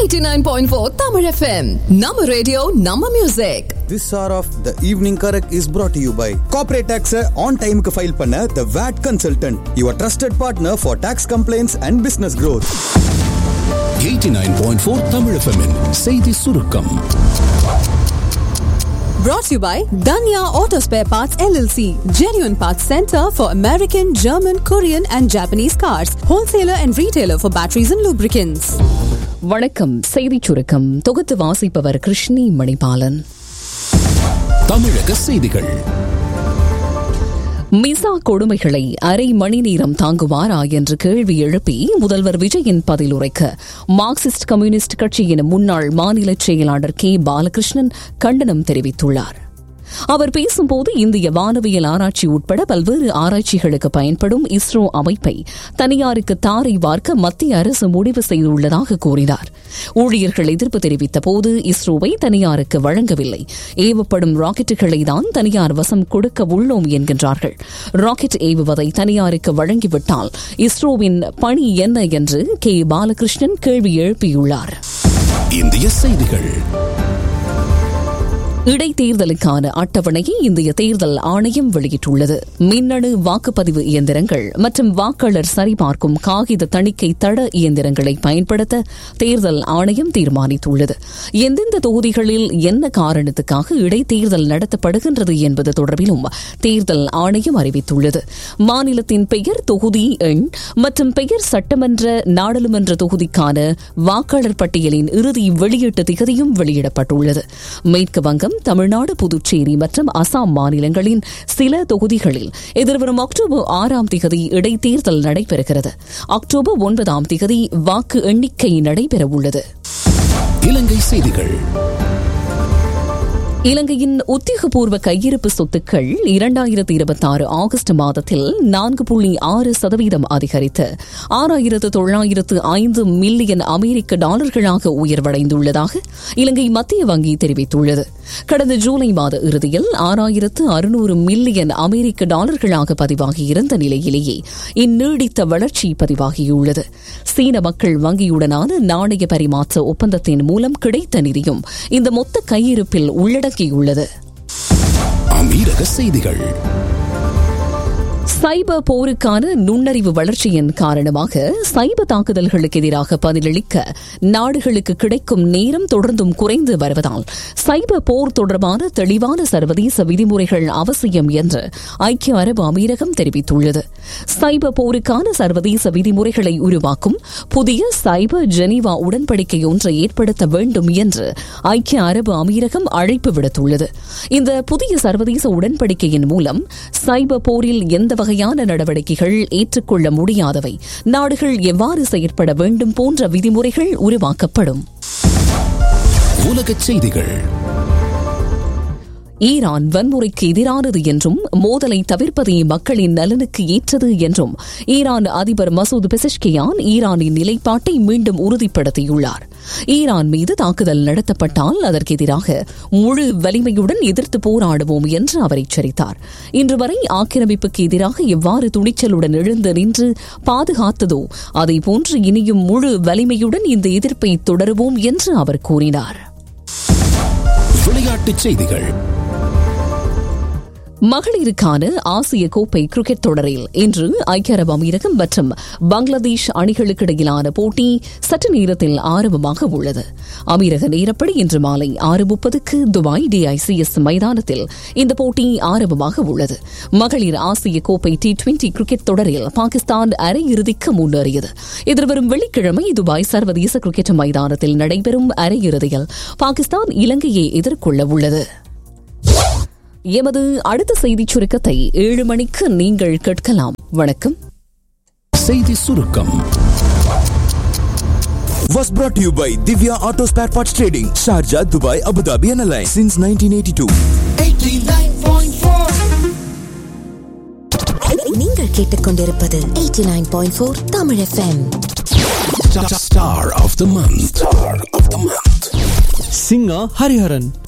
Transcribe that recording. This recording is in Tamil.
89.4 Tamil FM. Nama radio, Nama music. This hour of the evening correct is brought to you by corporate tax on time க்கு ஃபைல் பண்ண the VAT consultant your trusted partner for tax complaints and business growth 89.4 Tamil FM -இன் செய்தி சுருக்கம் Brought to you by Danya Auto Spare Parts LLC. Genuine Parts Center for American, German, Korean and Japanese cars. Wholesaler and retailer for batteries and lubricants. வணக்கம் செய்திச் சுருக்கம் தொகுத்து வாசிப்பவர் கிருஷ்ணி மணிபாலன் தமிழக செய்திகள் மிசா கொடுமைகளை அரை மணி நேரம் தாங்குவாரா என்று கேள்வி எழுப்பி முதல்வர் விஜயின் பதிலுரைக்க மார்க்சிஸ்ட் கம்யூனிஸ்ட் கட்சியின் முன்னாள் மாநில செயலாளர் கே பாலகிருஷ்ணன் கண்டனம் தெரிவித்துள்ளார் அவர் பேசும்போது இந்திய வானவியல் ஆராய்ச்சி உட்பட பல்வேறு ஆராய்ச்சிகளுக்கு பயன்படும் இஸ்ரோ அமைப்பை தனியாருக்கு தாரை வார்க்க மத்திய அரசு முடிவு செய்துள்ளதாக கூறினார் ஊழியர்கள் எதிர்ப்பு தெரிவித்த போது இஸ்ரோவை தனியாருக்கு வழங்கவில்லை ஏவப்படும் ராக்கெட்டுகளை தான் தனியார் வசம் கொடுக்க உள்ளோம் என்கின்றார்கள் ராக்கெட் ஏவுவதை தனியாருக்கு வழங்கிவிட்டால் இஸ்ரோவின் பணி என்ன என்று கே பாலகிருஷ்ணன் கேள்வி எழுப்பியுள்ளார் இந்திய செய்திகள் இடைத்தேர்தலுக்கான அட்டவணையை இந்திய தேர்தல் ஆணையம் வெளியிட்டுள்ளது மின்னணு வாக்குப்பதிவு இயந்திரங்கள் மற்றும் வாக்காளர் சரிபார்க்கும் காகித தணிக்கை தட இயந்திரங்களை பயன்படுத்த தேர்தல் ஆணையம் தீர்மானித்துள்ளது எந்தெந்த தொகுதிகளில் என்ன காரணத்துக்காக இடைத்தேர்தல் நடத்தப்படுகின்றது என்பது தொடர்பிலும் தேர்தல் ஆணையம் அறிவித்துள்ளது மாநிலத்தின் பெயர் தொகுதி எண் மற்றும் பெயர் சட்டமன்ற நாடாளுமன்ற தொகுதிக்கான வாக்காளர் பட்டியலின் இறுதி வெளியீட்டு திகதியும் வெளியிடப்பட்டுள்ளது மேற்கு வங்கம் தமிழ்நாடு புதுச்சேரி மற்றும் அசாம் மாநிலங்களின் சில தொகுதிகளில் எதிர்வரும் அக்டோபர் ஆறாம் திகதி இடைத்தேர்தல் நடைபெறுகிறது அக்டோபர் ஒன்பதாம் திகதி வாக்கு எண்ணிக்கை நடைபெறவுள்ளது இலங்கை செய்திகள் இலங்கையின் உத்தியோகபூர்வ கையிருப்பு சொத்துக்கள் இரண்டாயிரத்தி இருபத்தி ஆறு ஆகஸ்ட் மாதத்தில் நான்கு புள்ளி ஆறு சதவீதம் அதிகரித்து ஆறாயிரத்து தொள்ளாயிரத்து ஐந்து மில்லியன் அமெரிக்க டாலர்களாக உயர்வடைந்துள்ளதாக இலங்கை மத்திய வங்கி தெரிவித்துள்ளது கடந்த ஜூலை மாத இறுதியில் ஆறாயிரத்து அறுநூறு மில்லியன் அமெரிக்க டாலர்களாக பதிவாகியிருந்த நிலையிலேயே இந்நீடித்த வளர்ச்சி பதிவாகியுள்ளது சீன மக்கள் வங்கியுடனான நாணய பரிமாற்ற ஒப்பந்தத்தின் மூலம் கிடைத்த நிதியும் இந்த மொத்த கையிருப்பில் உள்ளடக்கியுள்ளது அமீரக செய்திகள் சைபர் போருக்கான நுண்ணறிவு வளர்ச்சியின் காரணமாக சைபர் தாக்குதல்களுக்கு எதிராக பதிலளிக்க நாடுகளுக்கு கிடைக்கும் நேரம் தொடர்ந்தும் குறைந்து வருவதால் சைபர் போர் தொடர்பான தெளிவான சர்வதேச விதிமுறைகள் அவசியம் என்று ஐக்கிய அரபு அமீரகம் தெரிவித்துள்ளது சைபர் போருக்கான சர்வதேச விதிமுறைகளை உருவாக்கும் புதிய சைபர் ஜெனீவா உடன்படிக்கை ஒன்றை ஏற்படுத்த வேண்டும் என்று ஐக்கிய அரபு அமீரகம் அழைப்பு விடுத்துள்ளது இந்த புதிய சர்வதேச உடன்படிக்கையின் மூலம் சைபர் போரில் எந்த வகையான நடவடிக்கைகள் ஏற்றுக்கொள்ள முடியாதவை நாடுகள் எவ்வாறு செயற்பட வேண்டும் போன்ற விதிமுறைகள் உருவாக்கப்படும் உலகச் செய்திகள் ஈரான் வன்முறைக்கு எதிரானது என்றும் மோதலை தவிர்ப்பதே மக்களின் நலனுக்கு ஏற்றது என்றும் ஈரான் அதிபர் மசூத் பெசஷ்கியான் ஈரானின் நிலைப்பாட்டை மீண்டும் உறுதிப்படுத்தியுள்ளார் ஈரான் மீது தாக்குதல் நடத்தப்பட்டால் அதற்கு எதிராக முழு வலிமையுடன் எதிர்த்து போராடுவோம் என்று அவர் எச்சரித்தார் இன்று வரை ஆக்கிரமிப்புக்கு எதிராக எவ்வாறு துணிச்சலுடன் எழுந்து நின்று பாதுகாத்ததோ அதேபோன்று இனியும் முழு வலிமையுடன் இந்த எதிர்ப்பை தொடருவோம் என்று அவர் கூறினார் விளையாட்டுச் செய்திகள் மகளிருக்கான ஆசிய கோப்பை கிரிக்கெட் தொடரில் இன்று ஐக்கிய அரபு அமீரகம் மற்றும் பங்களாதேஷ் அணிகளுக்கு இடையிலான போட்டி சற்று நேரத்தில் ஆரம்பமாக உள்ளது அமீரக நேரப்படி இன்று மாலை ஆறு முப்பதுக்கு துபாய் டிஐசிஎஸ் மைதானத்தில் இந்த போட்டி ஆரம்பமாக உள்ளது மகளிர் ஆசிய கோப்பை டி டுவெண்டி கிரிக்கெட் தொடரில் பாகிஸ்தான் அரையிறுதிக்கு முன்னேறியது எதிர்வரும் வெள்ளிக்கிழமை துபாய் சர்வதேச கிரிக்கெட் மைதானத்தில் நடைபெறும் அரையிறுதியில் பாகிஸ்தான் இலங்கையை எதிர்கொள்ள உள்ளது எமது அடுத்த செய்திச் சுருக்கத்தை ஏழு மணிக்கு நீங்கள் கேட்கலாம் வணக்கம் செய்தி சுருக்கம் was brought to you by Divya Auto Spare Parts Trading Sharjah Dubai Abu Dhabi and Alliance since 1982 நீங்கள் கேட்டுக்கொண்டிருப்பது 89.4 Tamil FM Star of the month. Star of the month. singer Hariharan